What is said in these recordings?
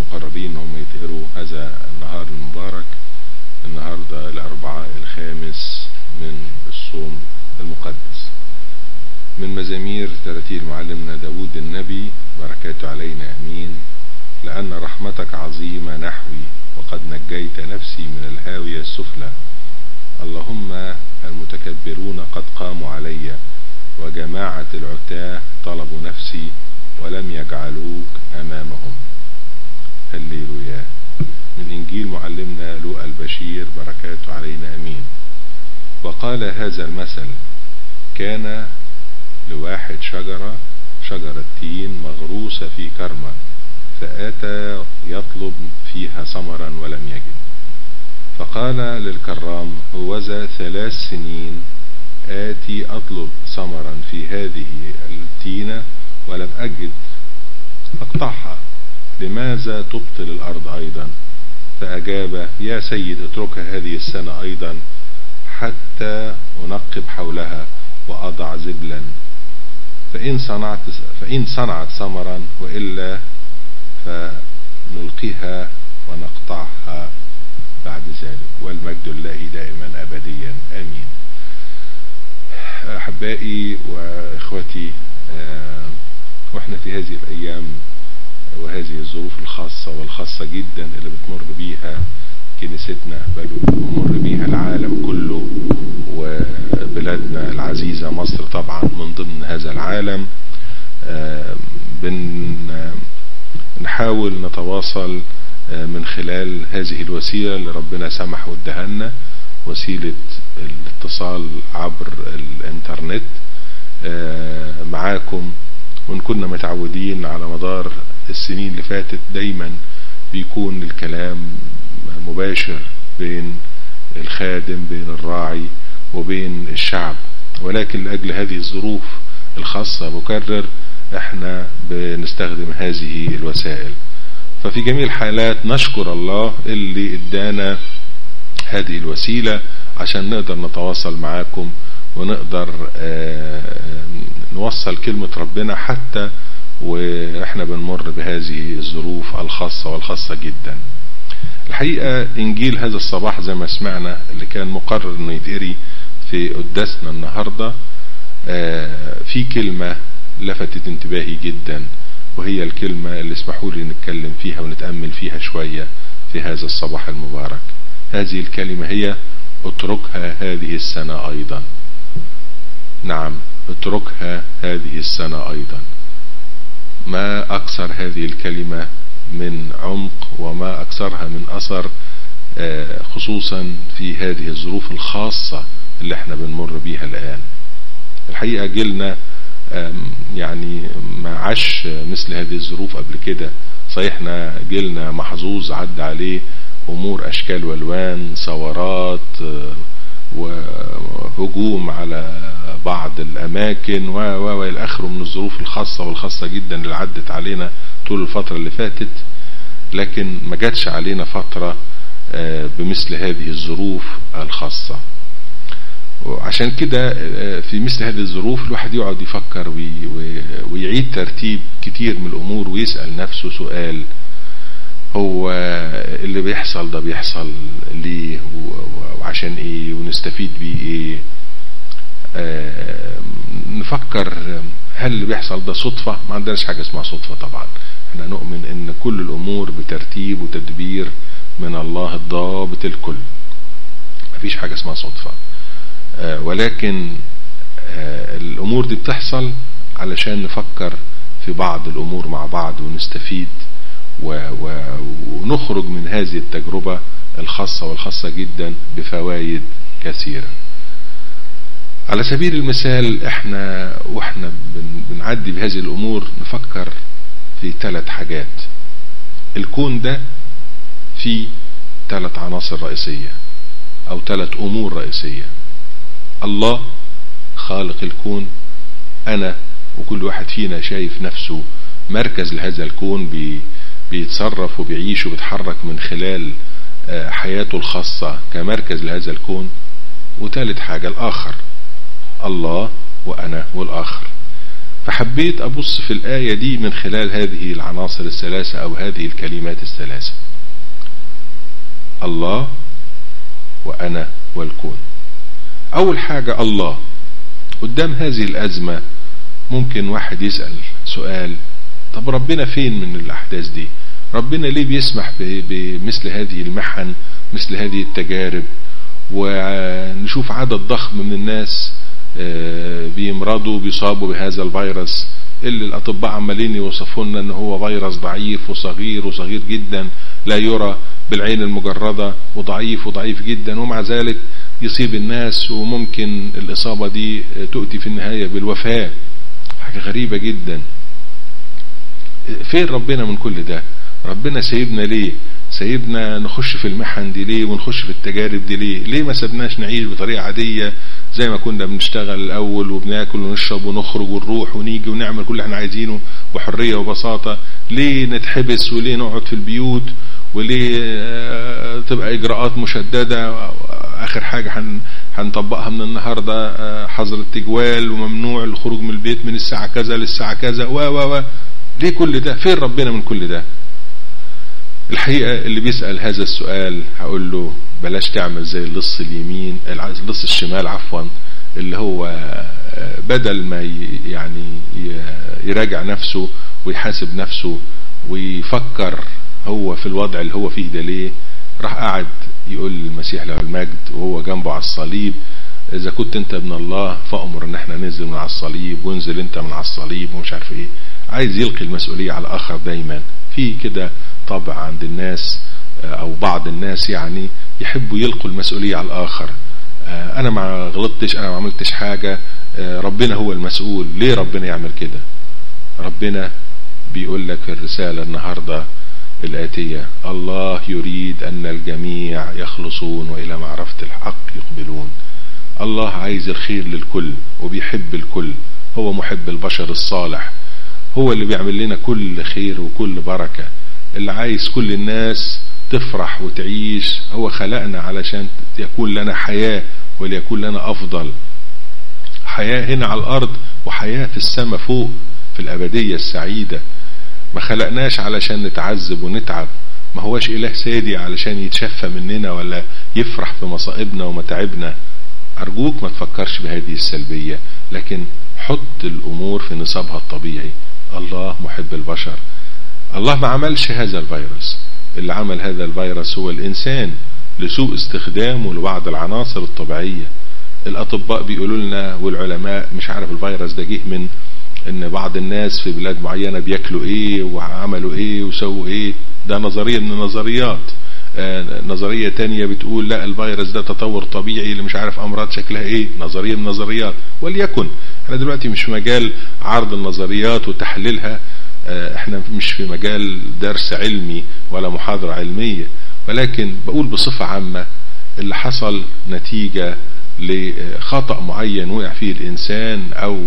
المقربين هم يتقروا هذا النهار المبارك النهاردة الأربعاء الخامس من الصوم المقدس من مزامير ترتيل معلمنا داود النبي بركاته علينا أمين لأن رحمتك عظيمة نحوي وقد نجيت نفسي من الهاوية السفلى اللهم المتكبرون قد قاموا علي وجماعة العتاة طلبوا نفسي ولم يجعلوك أمامهم هللويا من إنجيل معلمنا لوقا البشير بركاته علينا أمين وقال هذا المثل كان لواحد شجرة شجرة تين مغروسة في كرمة فآتى يطلب فيها ثمرا ولم يجد فقال للكرام هوذا ثلاث سنين آتي أطلب ثمرا في هذه التينة ولم أجد أقطعها لماذا تبطل الأرض أيضا فأجاب يا سيد اتركها هذه السنة أيضا حتى أنقب حولها وأضع زبلا فإن صنعت, فإن صنعت ثمرا وإلا فنلقيها ونقطعها بعد ذلك والمجد الله دائما أبديا آمين أحبائي وإخوتي وإحنا في هذه الأيام وهذه الظروف الخاصة والخاصة جدا اللي بتمر بيها كنيستنا بل بيمر بيها العالم كله وبلادنا العزيزة مصر طبعا من ضمن هذا العالم بنحاول نتواصل من خلال هذه الوسيلة اللي ربنا سمح وادهنا وسيلة الاتصال عبر الانترنت معاكم وان كنا متعودين على مدار السنين اللي فاتت دايما بيكون الكلام مباشر بين الخادم بين الراعي وبين الشعب ولكن لأجل هذه الظروف الخاصة مكرر احنا بنستخدم هذه الوسائل ففي جميع الحالات نشكر الله اللي ادانا هذه الوسيلة عشان نقدر نتواصل معاكم ونقدر نوصل كلمة ربنا حتى واحنا بنمر بهذه الظروف الخاصة والخاصة جدا الحقيقة انجيل هذا الصباح زي ما سمعنا اللي كان مقرر انه يتقري في قداسنا النهاردة في كلمة لفتت انتباهي جدا وهي الكلمة اللي اسمحوا لي نتكلم فيها ونتأمل فيها شوية في هذا الصباح المبارك هذه الكلمة هي اتركها هذه السنة ايضا نعم اتركها هذه السنة ايضا ما اكثر هذه الكلمة من عمق وما اكثرها من اثر خصوصا في هذه الظروف الخاصة اللي احنا بنمر بيها الان الحقيقة جيلنا يعني ما عاش مثل هذه الظروف قبل كده صحيح احنا جيلنا محظوظ عدى عليه امور اشكال والوان ثورات وهجوم على بعض الاماكن و الى اخره من الظروف الخاصة والخاصة جدا اللي عدت علينا طول الفترة اللي فاتت لكن ما جاتش علينا فترة بمثل هذه الظروف الخاصة وعشان كده في مثل هذه الظروف الواحد يقعد يفكر ويعيد ترتيب كتير من الامور ويسأل نفسه سؤال هو اللي بيحصل ده بيحصل ليه وعشان ايه ونستفيد بيه ايه آه نفكر هل اللي بيحصل ده صدفة ما عندناش حاجة اسمها صدفة طبعا احنا نؤمن ان كل الامور بترتيب وتدبير من الله الضابط الكل مفيش حاجة اسمها صدفة آه ولكن آه الامور دي بتحصل علشان نفكر في بعض الامور مع بعض ونستفيد ونخرج من هذه التجربة الخاصة والخاصة جدا بفوائد كثيرة على سبيل المثال احنا واحنا بنعدي بهذه الامور نفكر في ثلاث حاجات الكون ده فيه ثلاث عناصر رئيسية او ثلاث امور رئيسية الله خالق الكون انا وكل واحد فينا شايف نفسه مركز لهذا الكون بي بيتصرف وبيعيش وبيتحرك من خلال حياته الخاصة كمركز لهذا الكون وثالث حاجة الآخر الله وأنا والآخر فحبيت أبص في الآية دي من خلال هذه العناصر الثلاثة أو هذه الكلمات الثلاثة الله وأنا والكون أول حاجة الله قدام هذه الأزمة ممكن واحد يسأل سؤال طب ربنا فين من الأحداث دي ربنا ليه بيسمح بمثل هذه المحن مثل هذه التجارب ونشوف عدد ضخم من الناس بيمرضوا بيصابوا بهذا الفيروس اللي الاطباء عمالين يوصفوا لنا ان هو فيروس ضعيف وصغير وصغير جدا لا يرى بالعين المجردة وضعيف وضعيف جدا ومع ذلك يصيب الناس وممكن الاصابة دي تؤتي في النهاية بالوفاة حاجة غريبة جدا فين ربنا من كل ده ربنا سيبنا ليه سيبنا نخش في المحن دي ليه ونخش في التجارب دي ليه ليه ما سبناش نعيش بطريقة عادية زي ما كنا بنشتغل الاول وبناكل ونشرب ونخرج ونروح ونيجي ونعمل كل اللي احنا عايزينه بحرية وبساطة ليه نتحبس وليه نقعد في البيوت وليه تبقى اجراءات مشددة اخر حاجة هنطبقها من النهاردة حظر التجوال وممنوع الخروج من البيت من الساعة كذا للساعة كذا و و و ليه كل ده فين ربنا من كل ده الحقيقة اللي بيسأل هذا السؤال هقول له بلاش تعمل زي اللص اليمين اللص الشمال عفوا اللي هو بدل ما يعني يراجع نفسه ويحاسب نفسه ويفكر هو في الوضع اللي هو فيه ده ليه راح قعد يقول للمسيح له المجد وهو جنبه على الصليب اذا كنت انت ابن الله فامر ان احنا ننزل من على الصليب وانزل انت من على الصليب ومش عارف ايه عايز يلقي المسؤولية على الاخر دايما في كده طبع عند الناس او بعض الناس يعني يحبوا يلقوا المسؤولية على الاخر انا ما غلطتش انا ما عملتش حاجة ربنا هو المسؤول ليه ربنا يعمل كده ربنا بيقول لك في الرسالة النهاردة الآتية الله يريد أن الجميع يخلصون وإلى معرفة الحق يقبلون الله عايز الخير للكل وبيحب الكل هو محب البشر الصالح هو اللي بيعمل لنا كل خير وكل بركة اللي عايز كل الناس تفرح وتعيش هو خلقنا علشان يكون لنا حياة وليكون لنا أفضل حياة هنا على الأرض وحياة في السماء فوق في الأبدية السعيدة ما خلقناش علشان نتعذب ونتعب ما هوش إله سادي علشان يتشفى مننا ولا يفرح في مصائبنا ومتاعبنا أرجوك ما تفكرش بهذه السلبية لكن حط الأمور في نصابها الطبيعي الله محب البشر الله ما عملش هذا الفيروس اللي عمل هذا الفيروس هو الإنسان لسوء استخدامه لبعض العناصر الطبيعية الأطباء بيقولوا لنا والعلماء مش عارف الفيروس ده جه من ان بعض الناس في بلاد معينة بياكلوا ايه وعملوا ايه وسووا ايه ده نظرية من النظريات آه نظرية تانية بتقول لا الفيروس ده تطور طبيعي اللي مش عارف امراض شكلها ايه نظرية من النظريات وليكن احنا دلوقتي مش في مجال عرض النظريات وتحليلها آه احنا مش في مجال درس علمي ولا محاضرة علمية ولكن بقول بصفة عامة اللي حصل نتيجة لخطأ معين وقع فيه الإنسان أو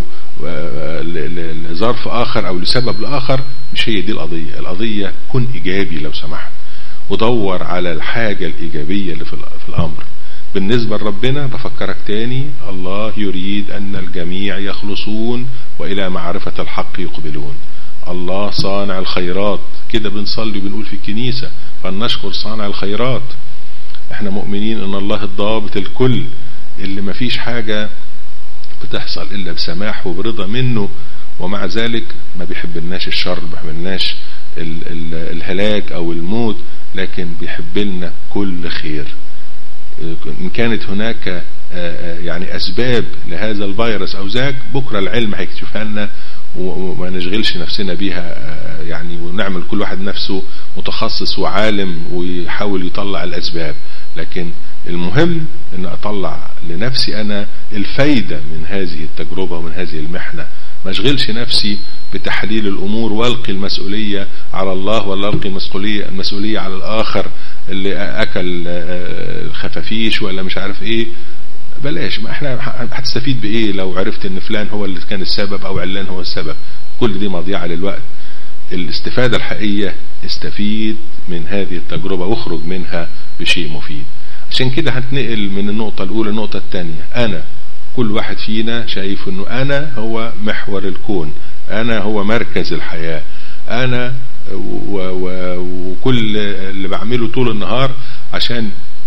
لظرف آخر أو لسبب لآخر مش هي دي القضية القضية كن إيجابي لو سمحت ودور على الحاجة الإيجابية اللي في الأمر بالنسبة لربنا بفكرك تاني الله يريد أن الجميع يخلصون وإلى معرفة الحق يقبلون الله صانع الخيرات كده بنصلي وبنقول في الكنيسة فلنشكر صانع الخيرات احنا مؤمنين ان الله الضابط الكل اللي مفيش حاجة بتحصل الا بسماح وبرضا منه ومع ذلك ما بيحبلناش الشر ما بيحبلناش ال ال الهلاك او الموت لكن بيحب لنا كل خير ان كانت هناك يعني اسباب لهذا الفيروس او ذاك بكرة العلم هيكتشفها لنا وما نشغلش نفسنا بيها يعني ونعمل كل واحد نفسه متخصص وعالم ويحاول يطلع الاسباب لكن المهم ان اطلع لنفسي انا الفايدة من هذه التجربة ومن هذه المحنة ما اشغلش نفسي بتحليل الامور والقي المسؤولية على الله ولا القي المسؤولية, المسؤولية على الاخر اللي اكل خفافيش ولا مش عارف ايه بلاش ما احنا هتستفيد بايه لو عرفت ان فلان هو اللي كان السبب او علان هو السبب كل دي مضيعة للوقت الاستفادة الحقيقية استفيد من هذه التجربة واخرج منها بشيء مفيد عشان كده هنتنقل من النقطة الاولى للنقطة الثانية انا كل واحد فينا شايف انه انا هو محور الكون انا هو مركز الحياة انا و و وكل اللي بعمله طول النهار عشان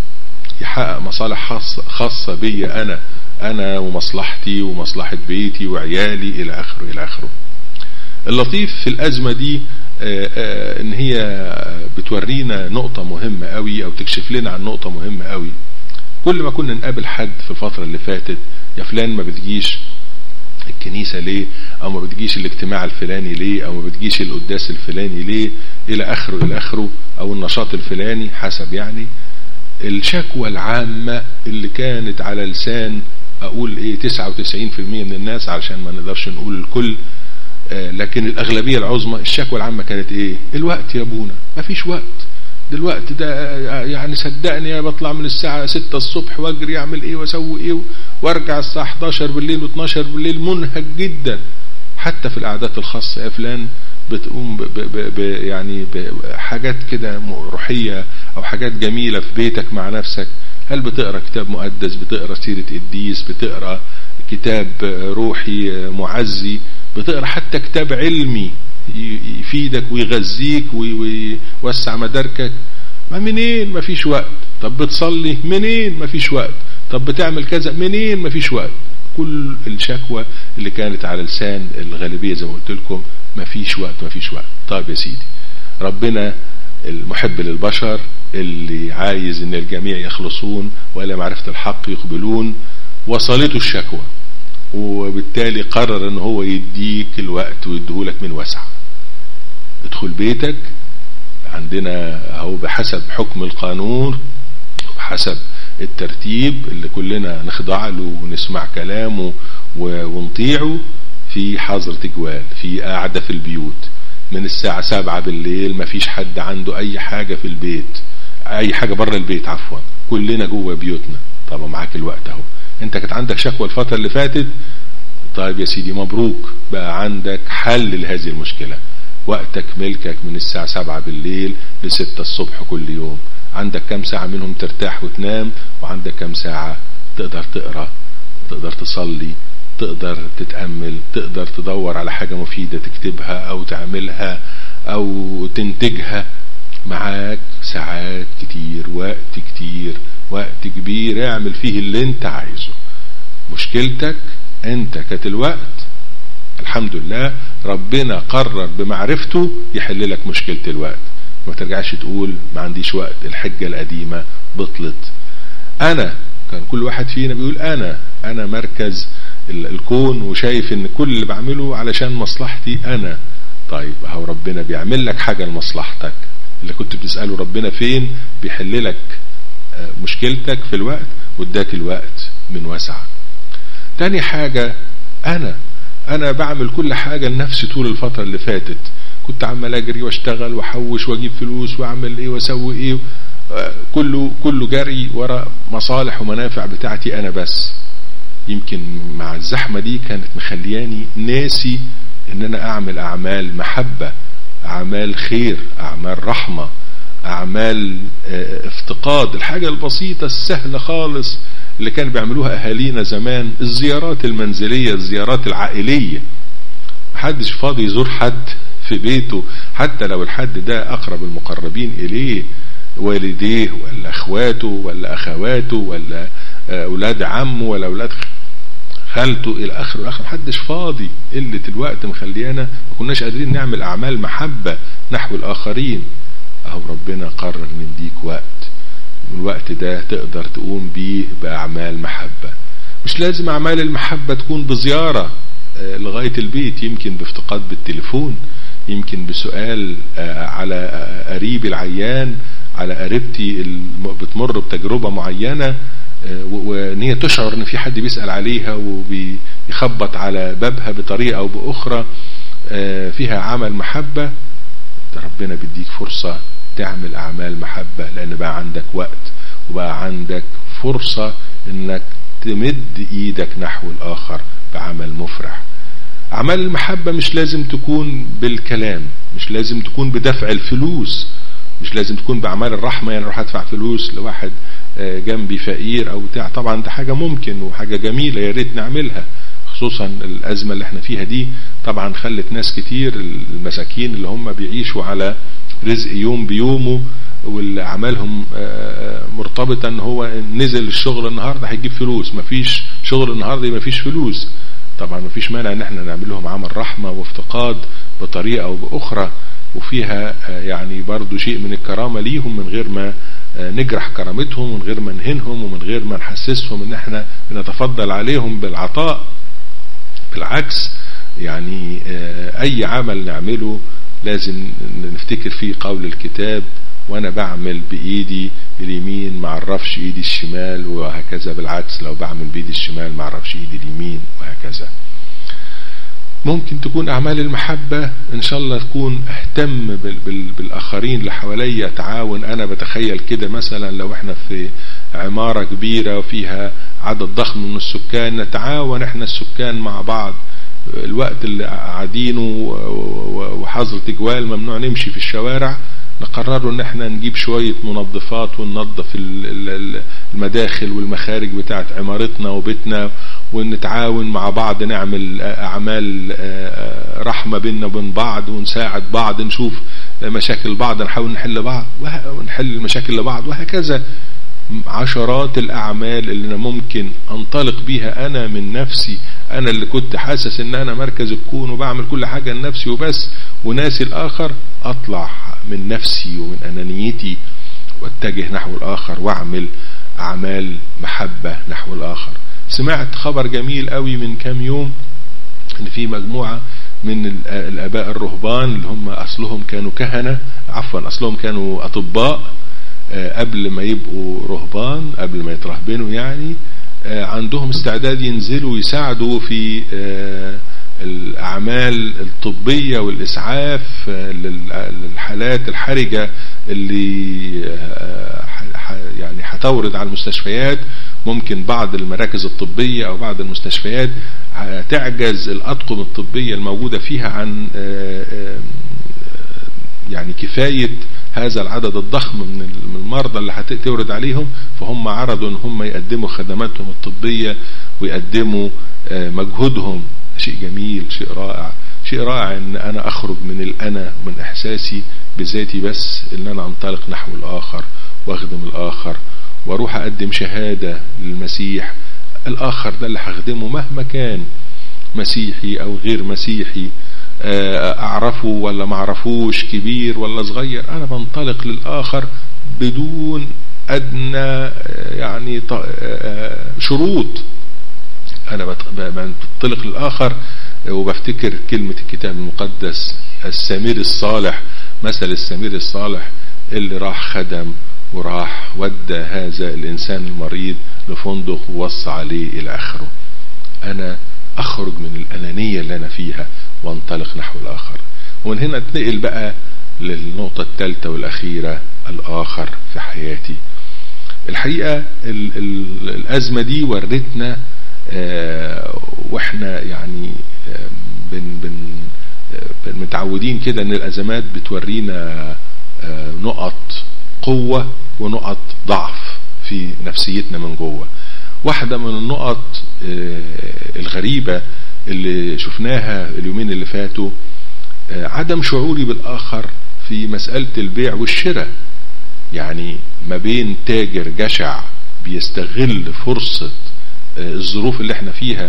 يحقق مصالح خاصة, خاصة بي انا انا ومصلحتي ومصلحة بيتي وعيالي الى اخره الى اخره اللطيف في الازمة دي آآ آآ ان هي بتورينا نقطة مهمة قوي او تكشف لنا عن نقطة مهمة قوي كل ما كنا نقابل حد في الفترة اللي فاتت يا فلان ما بتجيش الكنيسة ليه او ما بتجيش الاجتماع الفلاني ليه او ما بتجيش القداس الفلاني ليه الى اخره الى اخره او النشاط الفلاني حسب يعني الشكوى العامة اللي كانت على لسان اقول ايه 99% من الناس علشان ما نقدرش نقول الكل آه لكن الاغلبية العظمى الشكوى العامة كانت ايه الوقت يا ابونا ما فيش وقت دلوقتي ده يعني صدقني بطلع من الساعة 6 الصبح واجري اعمل ايه واسوي ايه وارجع الساعة 11 بالليل و12 بالليل منهك جدا حتى في القعدات الخاصة يا فلان بتقوم ب ب ب يعني بحاجات كده روحية او حاجات جميلة في بيتك مع نفسك هل بتقرأ كتاب مقدس بتقرأ سيرة قديس بتقرأ كتاب روحي معزي بتقرأ حتى كتاب علمي يفيدك ويغذيك ويوسع مداركك ما منين ما فيش وقت طب بتصلي منين ما فيش وقت طب بتعمل كذا منين ما فيش وقت كل الشكوى اللي كانت على لسان الغالبية زي ما قلت لكم ما فيش وقت ما فيش وقت طيب يا سيدي ربنا المحب للبشر اللي عايز ان الجميع يخلصون والى معرفة الحق يقبلون وصلته الشكوى وبالتالي قرر ان هو يديك الوقت ويديهولك من وسع ادخل بيتك عندنا اهو بحسب حكم القانون وبحسب الترتيب اللي كلنا نخضع له ونسمع كلامه ونطيعه في حظر تجوال في قاعدة في البيوت من الساعة سبعة بالليل مفيش حد عنده اي حاجة في البيت اي حاجة بره البيت عفوا كلنا جوه بيوتنا طب معاك الوقت اهو انت كانت عندك شكوى الفترة اللي فاتت طيب يا سيدي مبروك بقى عندك حل لهذه المشكلة وقتك ملكك من الساعة سبعة بالليل لستة الصبح كل يوم عندك كم ساعة منهم ترتاح وتنام وعندك كم ساعة تقدر تقرأ تقدر تصلي تقدر تتأمل تقدر تدور على حاجة مفيدة تكتبها او تعملها او تنتجها معاك ساعات كتير وقت كتير وقت كبير اعمل فيه اللي انت عايزه مشكلتك انت كانت الوقت الحمد لله ربنا قرر بمعرفته يحل لك مشكلة الوقت ما ترجعش تقول ما عنديش وقت الحجة القديمة بطلت انا كان كل واحد فينا بيقول انا انا مركز الكون وشايف ان كل اللي بعمله علشان مصلحتي انا طيب اهو ربنا بيعمل لك حاجة لمصلحتك اللي كنت بتسأله ربنا فين بيحل لك مشكلتك في الوقت واداك الوقت من وسع تاني حاجة انا انا بعمل كل حاجة لنفسي طول الفترة اللي فاتت كنت عمال اجري واشتغل واحوش واجيب فلوس واعمل ايه واسوي ايه كله كله جري ورا مصالح ومنافع بتاعتي انا بس يمكن مع الزحمة دي كانت مخلياني ناسي ان انا اعمل اعمال محبة اعمال خير اعمال رحمة اعمال افتقاد الحاجة البسيطة السهلة خالص اللي كان بيعملوها اهالينا زمان الزيارات المنزلية الزيارات العائلية محدش فاضي يزور حد في بيته حتى لو الحد ده اقرب المقربين اليه والديه ولا اخواته ولا اخواته ولا اولاد عمه ولا اولاد خالته الى اخره الى اخره محدش فاضي قله الوقت مخليانا ما كناش قادرين نعمل اعمال محبه نحو الاخرين اهو ربنا قرر نديك وقت والوقت ده تقدر تقوم بيه باعمال محبه مش لازم اعمال المحبه تكون بزياره لغايه البيت يمكن بافتقاد بالتليفون يمكن بسؤال على قريبي العيان على قريبتي بتمر بتجربه معينه وان هي تشعر ان في حد بيسأل عليها وبيخبط على بابها بطريقة او باخرى فيها عمل محبة ربنا بيديك فرصة تعمل اعمال محبة لان بقى عندك وقت وبقى عندك فرصة انك تمد ايدك نحو الاخر بعمل مفرح اعمال المحبة مش لازم تكون بالكلام مش لازم تكون بدفع الفلوس مش لازم تكون باعمال الرحمة يعني اروح ادفع فلوس لواحد جنبي فقير او بتاع طبعا ده حاجة ممكن وحاجة جميلة يا ريت نعملها خصوصا الأزمة اللي احنا فيها دي طبعا خلت ناس كتير المساكين اللي هم بيعيشوا على رزق يوم بيومه واللي اعمالهم مرتبطة ان هو نزل الشغل النهاردة هيجيب فلوس مفيش شغل النهاردة مفيش فلوس طبعا مفيش مانع ان احنا نعمل لهم عمل رحمة وافتقاد بطريقة او باخرى وفيها يعني برضو شيء من الكرامة ليهم من غير ما نجرح كرامتهم ومن غير ما نهنهم ومن غير ما نحسسهم ان احنا بنتفضل عليهم بالعطاء بالعكس يعني اي عمل نعمله لازم نفتكر فيه قول الكتاب وانا بعمل بايدي اليمين ما اعرفش ايدي الشمال وهكذا بالعكس لو بعمل بايدي الشمال ما اعرفش ايدي اليمين وهكذا ممكن تكون اعمال المحبة ان شاء الله تكون اهتم بال بال بالاخرين اللي حواليا تعاون انا بتخيل كده مثلا لو احنا في عمارة كبيرة وفيها عدد ضخم من السكان نتعاون احنا السكان مع بعض الوقت اللي قاعدينه وحظر تجوال ممنوع نمشي في الشوارع نقرروا ان احنا نجيب شوية منظفات وننظف المداخل والمخارج بتاعت عمارتنا وبيتنا ونتعاون مع بعض نعمل اعمال رحمة بيننا وبين بعض ونساعد بعض نشوف مشاكل بعض نحاول نحل بعض ونحل المشاكل لبعض وهكذا عشرات الأعمال اللي أنا ممكن أنطلق بيها أنا من نفسي أنا اللي كنت حاسس إن أنا مركز الكون وبعمل كل حاجة لنفسي وبس وناسي الآخر أطلع من نفسي ومن أنانيتي واتجه نحو الآخر وأعمل أعمال محبة نحو الآخر سمعت خبر جميل قوي من كام يوم إن في مجموعة من الآباء الرهبان اللي هم أصلهم كانوا كهنة عفوا أصلهم كانوا أطباء قبل ما يبقوا رهبان قبل ما يترهبنوا يعني عندهم استعداد ينزلوا يساعدوا في الأعمال الطبية والإسعاف للحالات الحرجة اللي يعني هتورد على المستشفيات ممكن بعض المراكز الطبية أو بعض المستشفيات تعجز الأطقم الطبية الموجودة فيها عن يعني كفاية هذا العدد الضخم من المرضى اللي هتورد عليهم فهم عرضوا ان هم يقدموا خدماتهم الطبية ويقدموا مجهودهم شيء جميل شيء رائع شيء رائع ان انا اخرج من الانا ومن احساسي بذاتي بس ان انا انطلق نحو الاخر واخدم الاخر واروح اقدم شهادة للمسيح الاخر ده اللي هخدمه مهما كان مسيحي او غير مسيحي اعرفه ولا ما اعرفوش كبير ولا صغير انا بنطلق للاخر بدون ادنى يعني شروط انا بنطلق للاخر وبفتكر كلمة الكتاب المقدس السمير الصالح مثل السمير الصالح اللي راح خدم وراح ودى هذا الانسان المريض لفندق ووصى عليه الى اخره انا اخرج من الانانية اللي انا فيها وانطلق نحو الاخر ومن هنا اتنقل بقى للنقطة الثالثة والاخيرة الاخر في حياتي الحقيقة ال ال الازمة دي ورتنا اه واحنا يعني اه بن بن اه متعودين كده ان الازمات بتورينا نقط قوة ونقط ضعف في نفسيتنا من جوه واحدة من النقط الغريبة اللي شفناها اليومين اللي فاتوا عدم شعوري بالآخر في مسألة البيع والشراء يعني ما بين تاجر جشع بيستغل فرصة الظروف اللي احنا فيها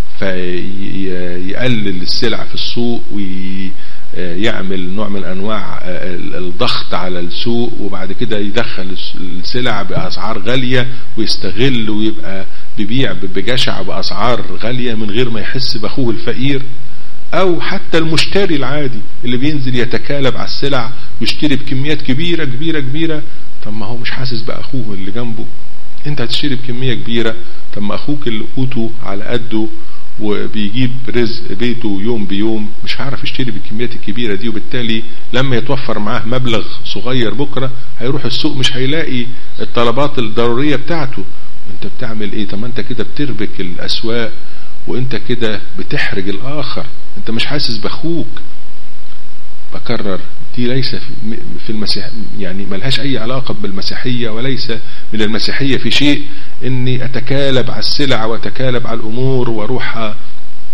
فيقلل السلع في السوق ويعمل نوع من انواع الضغط على السوق وبعد كده يدخل السلع باسعار غالية ويستغل ويبقى بيبيع بجشع باسعار غالية من غير ما يحس باخوه الفقير او حتى المشتري العادي اللي بينزل يتكالب على السلع ويشتري بكميات كبيرة كبيرة كبيرة طب ما هو مش حاسس باخوه اللي جنبه انت هتشتري بكمية كبيرة طب ما اخوك اللي قوته على قده وبيجيب رزق بيته يوم بيوم مش هعرف يشتري بالكميات الكبيرة دي وبالتالي لما يتوفر معاه مبلغ صغير بكرة هيروح السوق مش هيلاقي الطلبات الضرورية بتاعته انت بتعمل ايه طب انت كده بتربك الاسواق وانت كده بتحرج الاخر انت مش حاسس باخوك بكرر دي ليس في المسيح يعني ملهاش اي علاقة بالمسيحية وليس من المسيحية في شيء اني اتكالب على السلع واتكالب على الامور واروح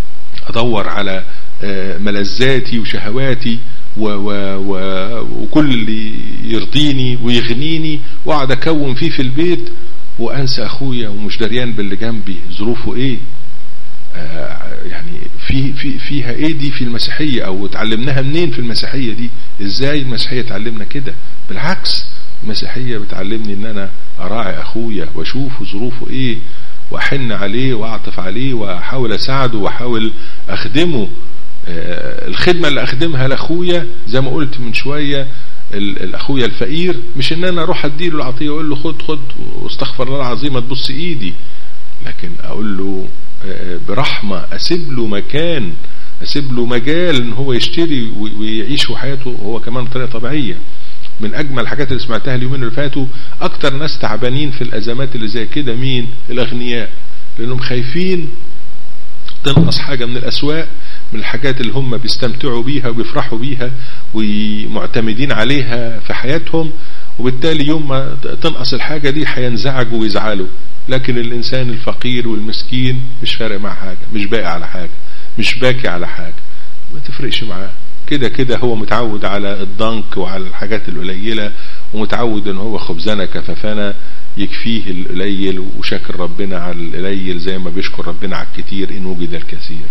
ادور على ملذاتي وشهواتي و و و وكل اللي يرضيني ويغنيني واقعد اكون فيه في البيت وانسى اخويا ومش دريان باللي جنبي ظروفه ايه آه يعني في في فيها ايه دي في المسيحيه او اتعلمناها منين في المسيحيه دي ازاي المسيحيه تعلمنا كده بالعكس المسيحيه بتعلمني ان انا اراعي اخويا واشوف ظروفه ايه واحن عليه واعطف عليه واحاول اساعده واحاول اخدمه آه الخدمه اللي اخدمها لاخويا زي ما قلت من شويه الاخويا الفقير مش ان انا اروح اديله العطيه واقول له خد خد واستغفر الله العظيم ما تبص ايدي لكن اقول له برحمه اسيب له مكان اسيب له مجال ان هو يشتري ويعيش حياته هو كمان بطريقه طبيعيه من اجمل الحاجات اللي سمعتها اليومين اللي فاتوا اكتر ناس تعبانين في الازمات اللي زي كده مين الاغنياء لانهم خايفين تنقص حاجه من الاسواق من الحاجات اللي هم بيستمتعوا بيها وبيفرحوا بيها ومعتمدين عليها في حياتهم وبالتالي يوم ما تنقص الحاجة دي هينزعجوا ويزعلوا لكن الإنسان الفقير والمسكين مش فارق مع حاجة مش باقي على حاجة مش باكي على حاجة ما تفرقش معاه كده كده هو متعود على الضنك وعلى الحاجات القليلة ومتعود ان هو خبزنا كففنا يكفيه القليل وشاكر ربنا على القليل زي ما بيشكر ربنا على الكتير ان وجد الكثير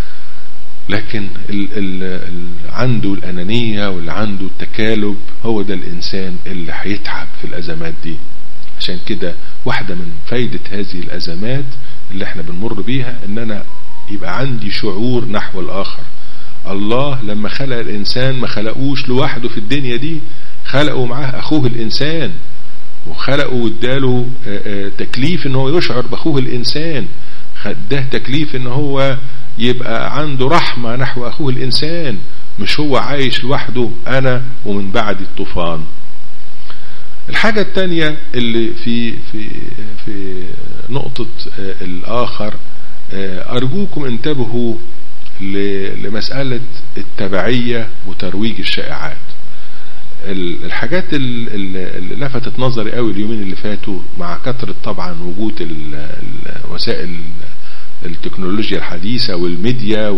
لكن اللي عنده الأنانية واللي عنده التكالب هو ده الإنسان اللي هيتعب في الأزمات دي عشان كده واحدة من فايدة هذه الأزمات اللي احنا بنمر بيها ان انا يبقى عندي شعور نحو الآخر الله لما خلق الإنسان ما خلقوش لوحده في الدنيا دي خلقه معاه أخوه الإنسان وخلقه واداله تكليف ان هو يشعر بأخوه الإنسان ده تكليف ان هو يبقى عنده رحمة نحو أخوه الإنسان مش هو عايش لوحده أنا ومن بعد الطوفان الحاجة التانية اللي في في في نقطة الآخر أرجوكم انتبهوا لمسألة التبعية وترويج الشائعات الحاجات اللي لفتت نظري قوي اليومين اللي فاتوا مع كثرة طبعا وجود وسائل التكنولوجيا الحديثة والميديا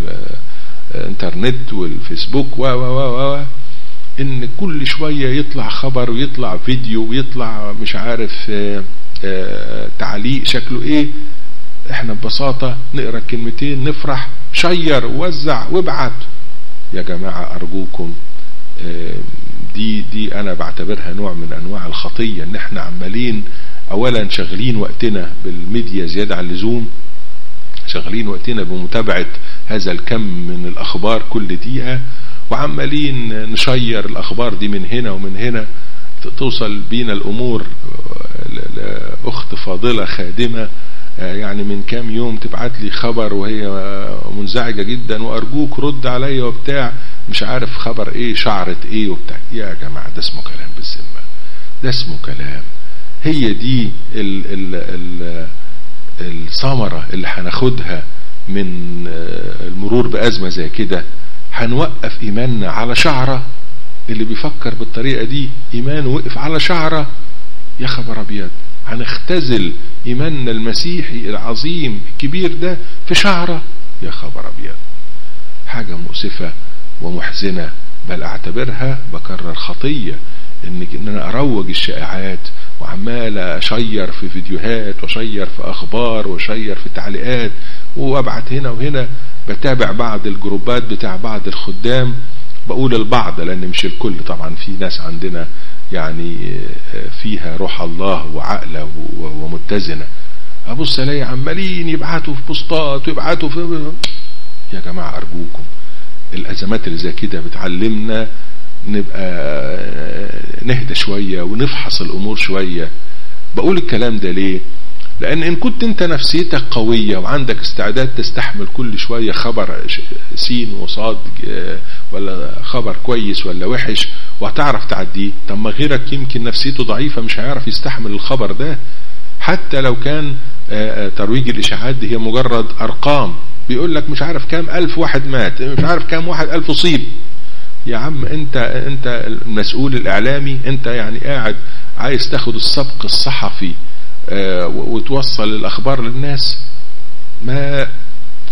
والانترنت والفيسبوك و و و ان كل شوية يطلع خبر ويطلع فيديو ويطلع مش عارف آآ آآ تعليق شكله ايه احنا ببساطة نقرا كلمتين نفرح شير ووزع وابعت يا جماعة ارجوكم دي دي انا بعتبرها نوع من انواع الخطية ان احنا عمالين اولا شغلين وقتنا بالميديا زيادة عن اللزوم شغالين وقتنا بمتابعة هذا الكم من الأخبار كل دقيقة وعمالين نشير الأخبار دي من هنا ومن هنا توصل بينا الأمور لأخت فاضلة خادمة يعني من كام يوم تبعت لي خبر وهي منزعجة جدا وأرجوك رد عليا وبتاع مش عارف خبر ايه شعرت ايه وبتاع يا جماعة ده اسمه كلام بالذمة ده اسمه كلام هي دي ال ال ال الثمرة اللي هناخدها من المرور بأزمة زي كده هنوقف إيماننا على شعرة اللي بيفكر بالطريقة دي إيمانه وقف على شعرة يا خبر أبيض هنختزل إيماننا المسيحي العظيم الكبير ده في شعرة يا خبر أبيض حاجة مؤسفة ومحزنة بل أعتبرها بكرر خطية إن أنا أروج الشائعات وعمال اشير في فيديوهات واشير في اخبار واشير في تعليقات وابعت هنا وهنا بتابع بعض الجروبات بتاع بعض الخدام بقول البعض لان مش الكل طبعا في ناس عندنا يعني فيها روح الله وعقله ومتزنه ابص الاقي عمالين يبعتوا في بوستات ويبعتوا في يا جماعه ارجوكم الازمات اللي زي كده بتعلمنا نبقى نهدى شوية ونفحص الأمور شوية بقول الكلام ده ليه لأن إن كنت أنت نفسيتك قوية وعندك استعداد تستحمل كل شوية خبر سين وصاد ولا خبر كويس ولا وحش وهتعرف تعديه طب ما غيرك يمكن نفسيته ضعيفة مش هيعرف يستحمل الخبر ده حتى لو كان ترويج الإشاعات دي هي مجرد أرقام بيقول لك مش عارف كام ألف واحد مات مش عارف كام واحد ألف أصيب يا عم انت انت المسؤول الاعلامي انت يعني قاعد عايز تاخد السبق الصحفي اه وتوصل الاخبار للناس ما ما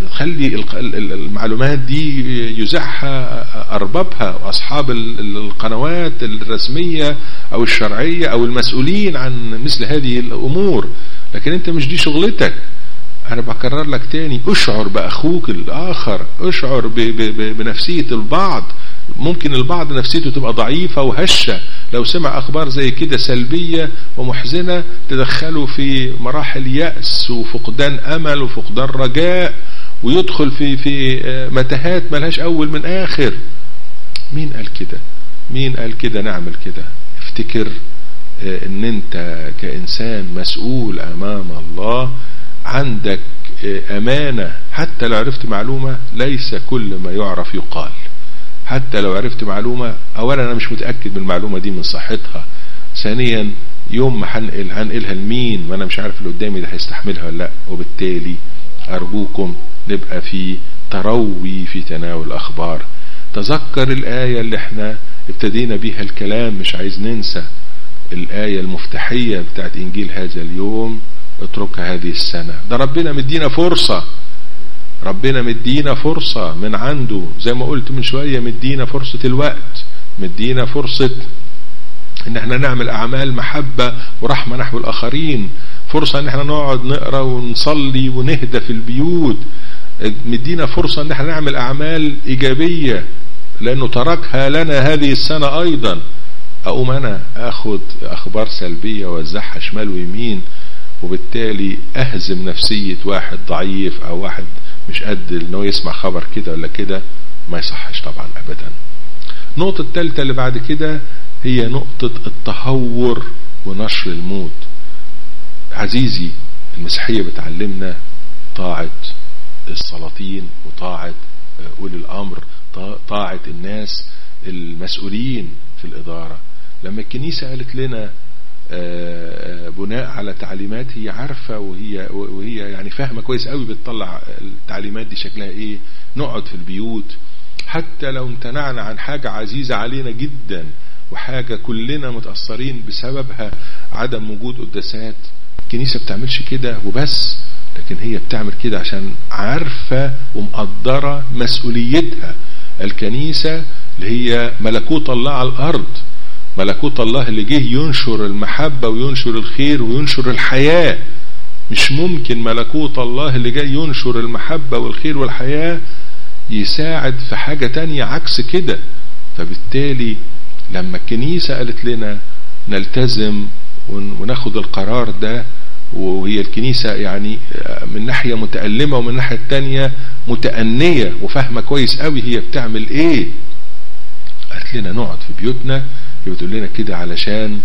خلي المعلومات دي يزعها أربابها وأصحاب القنوات الرسمية أو الشرعية أو المسؤولين عن مثل هذه الأمور لكن أنت مش دي شغلتك أنا بكرر لك تاني أشعر بأخوك الآخر أشعر بنفسية البعض ممكن البعض نفسيته تبقى ضعيفة وهشة لو سمع أخبار زي كده سلبية ومحزنة تدخله في مراحل يأس وفقدان أمل وفقدان رجاء ويدخل في في متاهات ملهاش أول من آخر مين قال كده مين قال كده نعمل كده افتكر ان انت كإنسان مسؤول أمام الله عندك أمانة حتى لو عرفت معلومة ليس كل ما يعرف يقال حتى لو عرفت معلومة اولا انا مش متأكد من المعلومة دي من صحتها ثانيا يوم ما هنقل هنقلها لمين وانا مش عارف اللي قدامي ده هيستحملها ولا لا وبالتالي ارجوكم نبقى في تروي في تناول الاخبار تذكر الاية اللي احنا ابتدينا بيها الكلام مش عايز ننسى الاية المفتاحية بتاعت انجيل هذا اليوم اتركها هذه السنة ده ربنا مدينا فرصة ربنا مدينا فرصة من عنده زي ما قلت من شوية مدينا فرصة الوقت مدينا فرصة ان احنا نعمل اعمال محبة ورحمة نحو الاخرين فرصة ان احنا نقعد نقرأ ونصلي ونهدى في البيوت مدينا فرصة ان احنا نعمل اعمال ايجابية لانه تركها لنا هذه السنة ايضا اقوم انا اخد اخبار سلبية ووزعها شمال ويمين وبالتالي اهزم نفسية واحد ضعيف او واحد مش قد انه يسمع خبر كده ولا كده ما يصحش طبعا ابدا النقطة الثالثة اللي بعد كده هي نقطة التهور ونشر الموت عزيزي المسيحية بتعلمنا طاعة السلاطين وطاعة أولي الأمر طاعة الناس المسؤولين في الإدارة لما الكنيسة قالت لنا بناء على تعليمات هي عارفة وهي وهي يعني فاهمة كويس قوي بتطلع التعليمات دي شكلها ايه نقعد في البيوت حتى لو امتنعنا عن حاجة عزيزة علينا جدا وحاجة كلنا متأثرين بسببها عدم وجود قداسات الكنيسة بتعملش كده وبس لكن هي بتعمل كده عشان عارفة ومقدرة مسؤوليتها الكنيسة اللي هي ملكوت الله على الأرض ملكوت الله اللي جه ينشر المحبة وينشر الخير وينشر الحياة مش ممكن ملكوت الله اللي جاي ينشر المحبة والخير والحياة يساعد في حاجة تانية عكس كده فبالتالي لما الكنيسة قالت لنا نلتزم وناخد القرار ده وهي الكنيسة يعني من ناحية متألمة ومن ناحية تانية متأنية وفاهمة كويس قوي هي بتعمل ايه قالت لنا نقعد في بيوتنا بتقول لنا كده علشان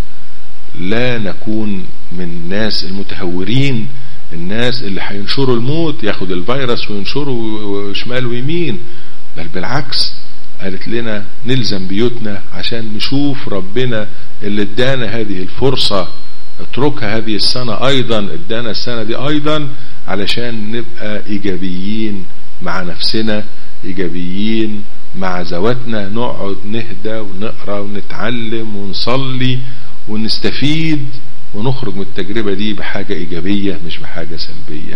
لا نكون من الناس المتهورين الناس اللي هينشروا الموت ياخد الفيروس وينشره شمال ويمين بل بالعكس قالت لنا نلزم بيوتنا عشان نشوف ربنا اللي ادانا هذه الفرصة اتركها هذه السنة ايضا ادانا السنة دي ايضا علشان نبقى ايجابيين مع نفسنا ايجابيين مع ذواتنا نقعد نهدى ونقرا ونتعلم ونصلي ونستفيد ونخرج من التجربة دي بحاجة إيجابية مش بحاجة سلبية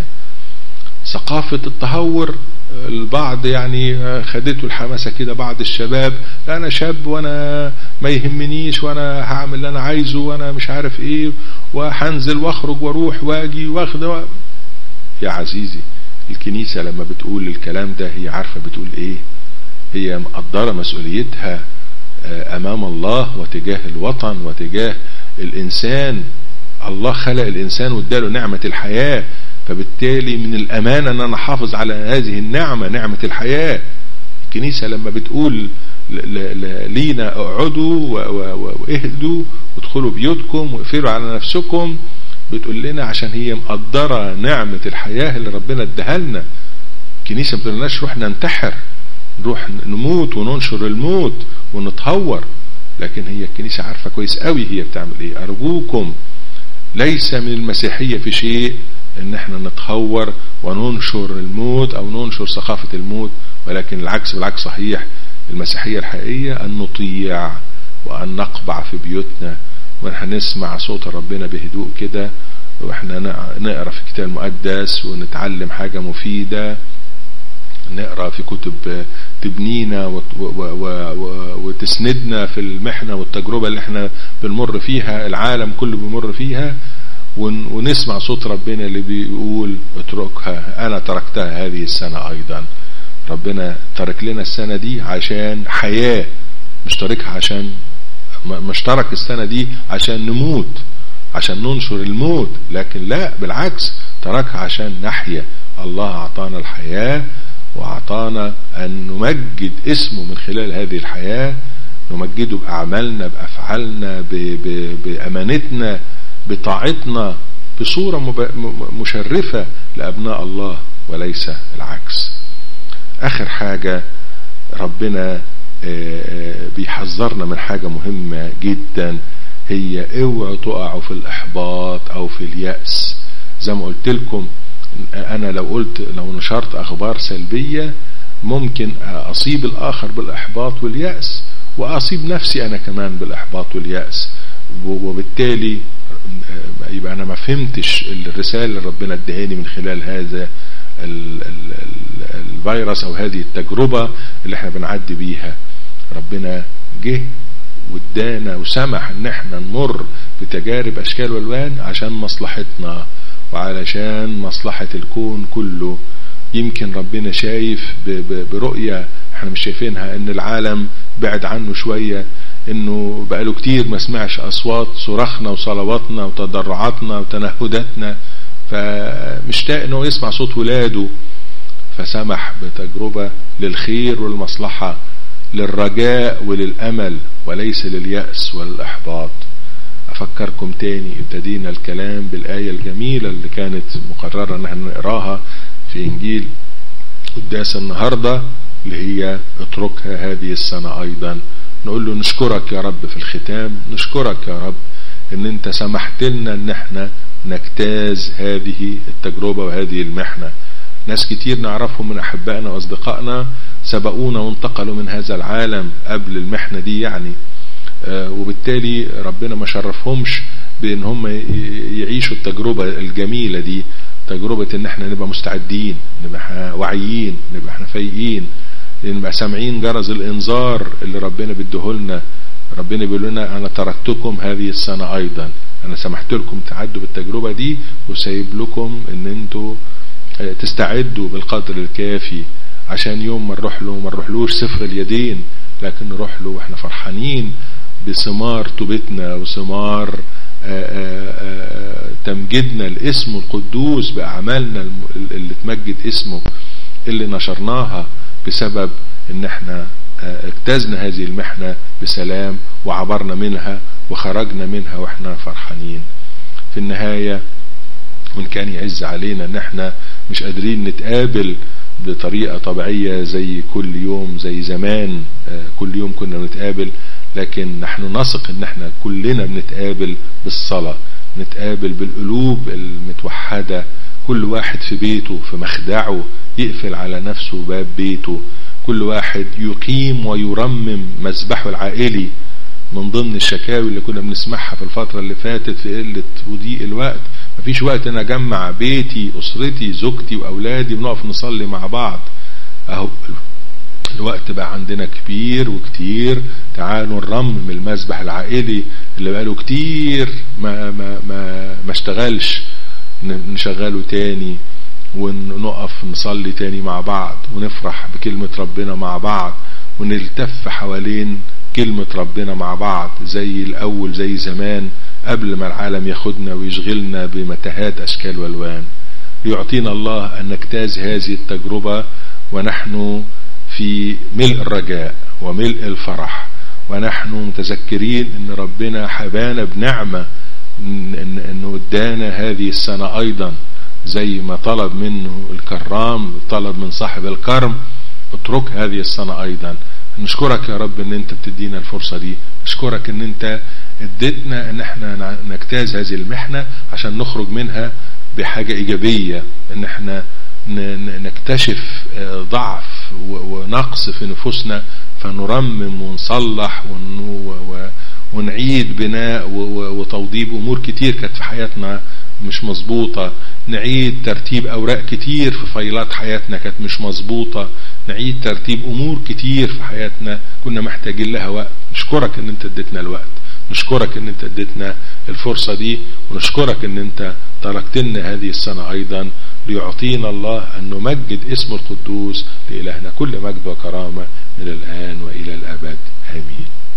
ثقافة التهور البعض يعني خدته الحماسة كده بعض الشباب لا أنا شاب وأنا ما يهمنيش وأنا هعمل اللي أنا عايزه وأنا مش عارف إيه وهنزل وأخرج وأروح وأجي وأخد و... يا عزيزي الكنيسة لما بتقول الكلام ده هي عارفة بتقول إيه هي مقدرة مسؤوليتها أمام الله وتجاه الوطن وتجاه الإنسان الله خلق الإنسان واداله نعمة الحياة فبالتالي من الأمانة أن أنا أحافظ على هذه النعمة نعمة الحياة الكنيسة لما بتقول لينا اقعدوا واهدوا وادخلوا بيوتكم واقفلوا على نفسكم بتقول لنا عشان هي مقدرة نعمة الحياة اللي ربنا اداها لنا الكنيسة ما بتقولناش روح ننتحر نروح نموت وننشر الموت ونتهور لكن هي الكنيسة عارفة كويس قوي هي بتعمل ايه ارجوكم ليس من المسيحية في شيء ان احنا نتهور وننشر الموت او ننشر ثقافة الموت ولكن العكس بالعكس صحيح المسيحية الحقيقية ان نطيع وان نقبع في بيوتنا واحنا نسمع صوت ربنا بهدوء كده واحنا نقرا في الكتاب المقدس ونتعلم حاجة مفيدة نقرا في كتب تبنينا وتسندنا في المحنة والتجربة اللي احنا بنمر فيها العالم كله بيمر فيها ونسمع صوت ربنا اللي بيقول اتركها انا تركتها هذه السنة ايضا ربنا ترك لنا السنة دي عشان حياة مش تركها عشان مش ترك السنة دي عشان نموت عشان ننشر الموت لكن لا بالعكس تركها عشان نحيا الله أعطانا الحياة وأعطانا أن نمجد اسمه من خلال هذه الحياة نمجده بأعمالنا بأفعالنا بأمانتنا بطاعتنا بصورة مشرفة لأبناء الله وليس العكس آخر حاجة ربنا بيحذرنا من حاجة مهمة جدا هي اوعوا تقعوا في الإحباط أو في اليأس زي ما قلت لكم أنا لو قلت لو نشرت أخبار سلبية ممكن أصيب الآخر بالإحباط واليأس وأصيب نفسي أنا كمان بالإحباط واليأس وبالتالي يبقى أنا ما فهمتش الرسالة اللي ربنا ادهاني من خلال هذا الفيروس أو هذه التجربة اللي احنا بنعدي بيها ربنا جه وادانا وسمح ان احنا نمر بتجارب اشكال والوان عشان مصلحتنا وعلشان مصلحة الكون كله يمكن ربنا شايف برؤية احنا مش شايفينها ان العالم بعد عنه شوية انه بقاله كتير ما سمعش اصوات صراخنا وصلواتنا وتضرعاتنا وتنهداتنا فمشتاق انه يسمع صوت ولاده فسمح بتجربة للخير والمصلحة للرجاء وللأمل وليس لليأس والإحباط أفكركم تاني ابتدينا الكلام بالآية الجميلة اللي كانت مقررة ان احنا نقراها في إنجيل قداس النهاردة اللي هي اتركها هذه السنة أيضا نقول له نشكرك يا رب في الختام نشكرك يا رب ان انت سمحت لنا ان احنا نجتاز هذه التجربة وهذه المحنة ناس كتير نعرفهم من أحبائنا وأصدقائنا سبقونا وانتقلوا من هذا العالم قبل المحنة دي يعني آه وبالتالي ربنا ما شرفهمش بان هم يعيشوا التجربة الجميلة دي تجربة ان احنا نبقى مستعدين نبقى احنا واعيين نبقى احنا فايقين نبقى سامعين جرس الانذار اللي ربنا بيديهولنا ربنا بيقول لنا انا تركتكم هذه السنة ايضا انا سمحت لكم تعدوا بالتجربة دي وسايب لكم ان انتوا تستعدوا بالقدر الكافي عشان يوم ما نروح له ما نروحلوش صفر اليدين لكن نروح له واحنا فرحانين بثمار توبتنا وثمار تمجدنا لاسمه القدوس بأعمالنا اللي تمجد اسمه اللي نشرناها بسبب ان احنا اجتزنا هذه المحنة بسلام وعبرنا منها وخرجنا منها واحنا فرحانين في النهاية وان كان يعز علينا ان احنا مش قادرين نتقابل بطريقة طبيعية زي كل يوم زي زمان كل يوم كنا بنتقابل لكن نحن نثق ان احنا كلنا بنتقابل بالصلاة نتقابل بالقلوب المتوحدة كل واحد في بيته في مخدعه يقفل على نفسه باب بيته كل واحد يقيم ويرمم مذبحه العائلي من ضمن الشكاوي اللي كنا بنسمعها في الفترة اللي فاتت في قلة وضيق الوقت مفيش وقت انا اجمع بيتي اسرتي زوجتي واولادي ونقف نصلي مع بعض اهو الوقت بقى عندنا كبير وكتير تعالوا نرمم المسبح العائلي اللي بقاله كتير ما ما ما ما اشتغلش نشغله تاني ونقف نصلي تاني مع بعض ونفرح بكلمة ربنا مع بعض ونلتف حوالين كلمة ربنا مع بعض زي الأول زي زمان قبل ما العالم ياخدنا ويشغلنا بمتاهات أشكال والوان يعطينا الله أن نجتاز هذه التجربة ونحن في ملء الرجاء وملء الفرح ونحن متذكرين ان ربنا حبانا بنعمة انه ادانا هذه السنة ايضا زي ما طلب منه الكرام طلب من صاحب الكرم اترك هذه السنة ايضا نشكرك يا رب ان انت بتدينا الفرصة دي نشكرك ان انت اديتنا ان احنا نجتاز هذه المحنة عشان نخرج منها بحاجة ايجابية ان احنا نكتشف ضعف ونقص في نفوسنا فنرمم ونصلح ونعيد بناء وتوضيب امور كتير كانت في حياتنا مش مظبوطة نعيد ترتيب اوراق كتير في فايلات حياتنا كانت مش مظبوطة نعيد ترتيب امور كتير في حياتنا كنا محتاجين لها وقت نشكرك ان انت اديتنا الوقت نشكرك ان انت اديتنا الفرصة دي ونشكرك ان انت تركت لنا هذه السنة ايضا ليعطينا الله ان نمجد اسم القدوس لالهنا كل مجد وكرامة من الان والى الابد امين